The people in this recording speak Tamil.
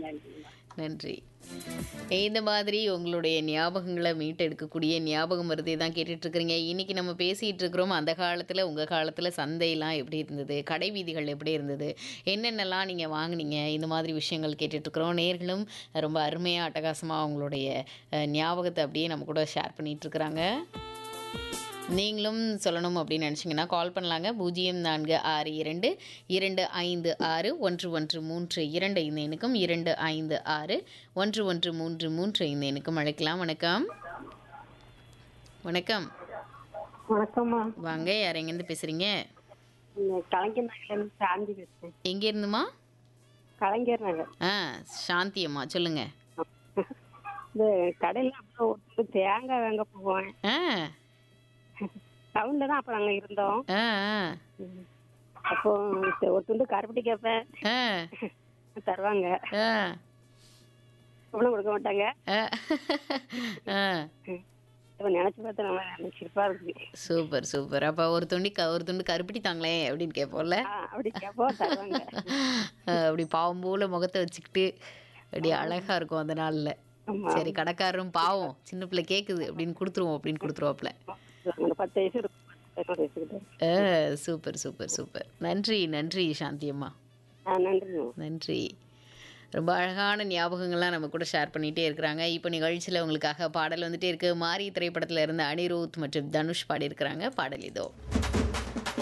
நன்றிம்மா நன்றி இந்த மாதிரி உங்களுடைய ஞாபகங்களை மீட்டெடுக்கக்கூடிய ஞாபகம் மருதி தான் கேட்டுட்டு இருக்கிறீங்க இன்னைக்கு நம்ம பேசிட்டு இருக்கிறோம் அந்த காலத்தில் உங்கள் காலத்தில் சந்தையெல்லாம் எப்படி இருந்தது கடை வீதிகள் எப்படி இருந்தது என்னென்னலாம் நீங்கள் வாங்குனீங்க இந்த மாதிரி விஷயங்கள் கேட்டுட்டு இருக்கிறோம் நேர்களும் ரொம்ப அருமையாக அட்டகாசமாக அவங்களுடைய அஹ், ஞாபகத்தை அப்படியே நம்ம கூட ஷேர் பண்ணிட்டு இருக்கிறாங்க நீங்களும் சொல்லணும் அப்படின்னு நினச்சிங்கன்னா கால் பண்ணலாங்க பூஜ்ஜியம் நான்கு ஆறு இரண்டு இரண்டு ஐந்து ஆறு ஒன்று ஒன்று மூன்று இரண்டு ஐந்து எண்ணுக்கும் இரண்டு ஐந்து ஆறு ஒன்று ஒன்று மூன்று மூன்று ஐந்து எண்ணுக்கும் அழைக்கலாம் வணக்கம் வணக்கம் வணக்கம்மா வாங்க யார் எங்கேருந்து பேசுகிறீங்க கலைஞர் நகர்லேருந்து சாந்தி பேசுறேன் எங்கே இருந்துமா கலைஞர் நகர் ஆ சாந்தி அம்மா சொல்லுங்கள் இந்த கடையில் அப்புறம் ஒரு தேங்காய் வாங்க போவேன் ஆ டவுன்ல தான் அப்போ நாங்கள் இருந்தோம் ஆ ஆ, ம். அப்போ சரி, ஒரு துண்டு கருப்பட்டி கேட்பேன் ஆ தருவாங்க ஆ ஒன்றும் கொடுக்க மாட்டாங்க ஆ ஆ இப்போ நினச்சி பார்த்தா நம்ம எனக்கு சிரிப்பா இருக்கு சூப்பர் சூப்பர் அப்போ ஒரு துண்டி க ஒரு துண்டு கருப்பட்டி தாங்களே அப்படின்னு கேட்போம்ல ஆ அப்படி கேட்போம் தருவாங்க அஹ் அப்படி பாவம் போல முகத்தை வச்சுக்கிட்டு அப்படி அழகா இருக்கும் அந்த நாள்ல ஆமா சரி கடைக்காரரும் பாவம் சின்ன பிள்ளை கேக்குது அப்படின்னு கொடுத்துருவோம் அப்படின்னு கொடுத்துருவாப்ல அந்த பத்து வயசு இருக்கும் பதினோரு வயசுக்கிட்ட சூப்பர் சூப்பர் சூப்பர் நன்றி நன்றி சாந்தி அம்மா ஆ நன்றி நன்றி ரொம்ப அழகான ஞாபகங்கள்லாம் நம்ம கூட ஷேர் பண்ணிகிட்டே இருக்கிறாங்க இப்போ நிகழ்ச்சியில் உங்களுக்காக பாடல் வந்துட்டே இருக்கு மாரி திரைப்படத்தில் இருந்த அனிருத் மற்றும் தனுஷ் பாடியிருக்கிறாங்க பாடல் இதோ